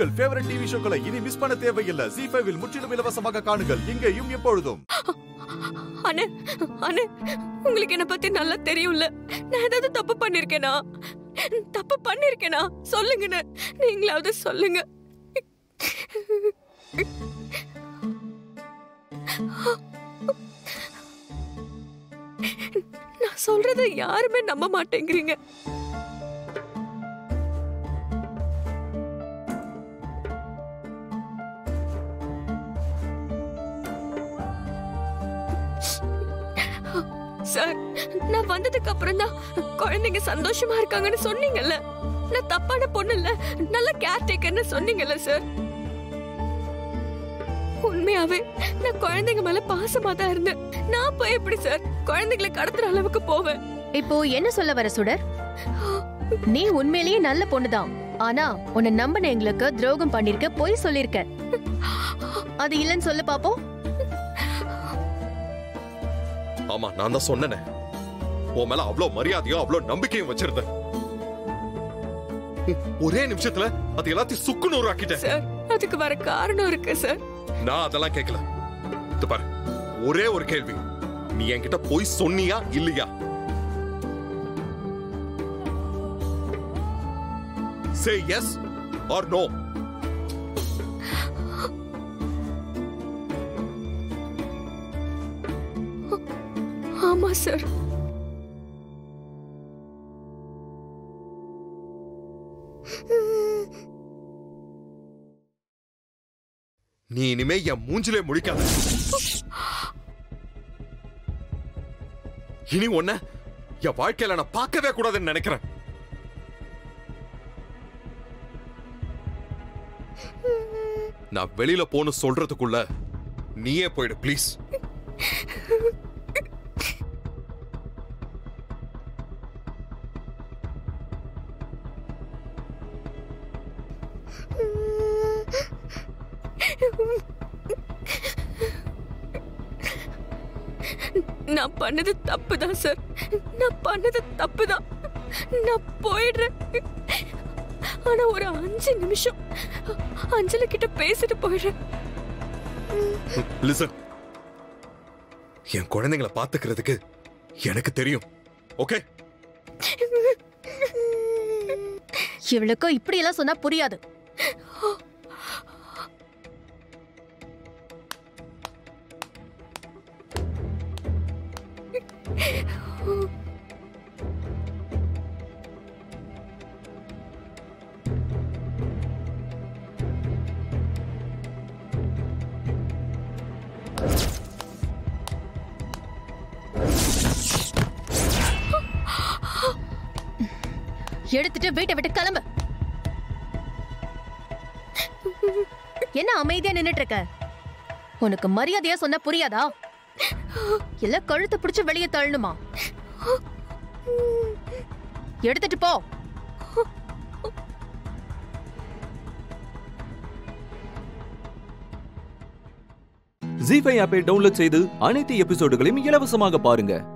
உங்கள் favourite TV ஷோக்களை இனி miss பண்ண தேவையில்லை ஜி ஃபைவில் முற்றிலும் இலவசமாக காணுங்கள் இங்கேயும் எப்பொழுதும் அண்ணே அண்ணே உங்களுக்கு என்ன பத்தி நல்லா தெரியும்ல நான் ஏதாவது தப்பு பண்ணிருக்கேனா தப்பு பண்ணிருக்கேனா சொல்லுங்கண்ணே நீங்களாவது சொல்லுங்க நான் சொல்றத யாருமே நம்ப மாட்டேங்கிறீங்க சார் நான் வந்ததுக்கு அப்புறம் தான் குழந்தைங்க சந்தோஷமா இருக்காங்கன்னு சொன்னீங்கல்ல நான் தப்பான பொண்ணு இல்ல நல்ல கேர் டேக்கர்னு சொன்னீங்கல்ல சார் உண்மையாவே நான் குழந்தைங்க மேல பாசமா தான் இருந்தேன் நான் போய் எப்படி சார் குழந்தைங்களை கடத்துற அளவுக்கு போவேன் இப்போ என்ன சொல்ல வர சுடர் நீ உண்மையிலேயே நல்ல பொண்ணுதான் ஆனா உன்னை நம்பின எங்களுக்கு துரோகம் பண்ணிருக்க பொய் சொல்லிருக்க அது இல்லைன்னு சொல்லு பாப்போம் ஆமா நான் தான் சொன்னேனே உன் மேல அவ்வளவு மரியாதையும் அவ்வளவு நம்பிக்கையும் வச்சிருந்தேன் உம், ஒரே நிமிஷத்துல அது எல்லாத்தையும் சுக்கு நூறு ஆக்கிட்டேன் சார் அதுக்கு வர காரணம் இருக்கு சார் நான் அதெல்லாம் கேட்கல இது பாரு ஒரே ஒரு கேள்வி நீ என்கிட்ட போய் சொன்னியா இல்லையா சே எஸ் ஆர் நோ ஆமா சார் நீ இனிமே என் மூஞ்சிலே முடிக்காத இனி ஒன்ன என் வாழ்க்கையில நான் பார்க்கவே கூடாதுன்னு நினைக்கிறேன் நான் வெளியில போன்னு சொல்றதுக்குள்ள நீயே போயிடு ப்ளீஸ் நான் பண்ணது தப்பு தான் சார் நான் பண்ணது தப்பு தான் நான் போயிடுறேன் ஆனா ஒரு அஞ்சு நிமிஷம் அஞ்சலி கிட்ட பேசிட்டு போயிடுறேன் லிசன் என் குழந்தைங்களை பாத்துக்கிறதுக்கு எனக்கு தெரியும் ஓகே இவளுக்கு இப்படி எல்லாம் சொன்னா புரியாது எடுத்துட்டு வீட்டை விட்டு கிளம்பு என்ன அமைதியா நின்னுட்டு இருக்க உனக்கு மரியாதையா சொன்னா புரியாதா இல்ல கழுத்தை பிடிச்சு வெளியே தள்ளணுமா எடுத்துட்டு போ ஜி ஃபைவ் ஆப்பை டவுன்லோட் செய்து அனைத்து எபிசோடுகளையும் இலவசமாக பாருங்க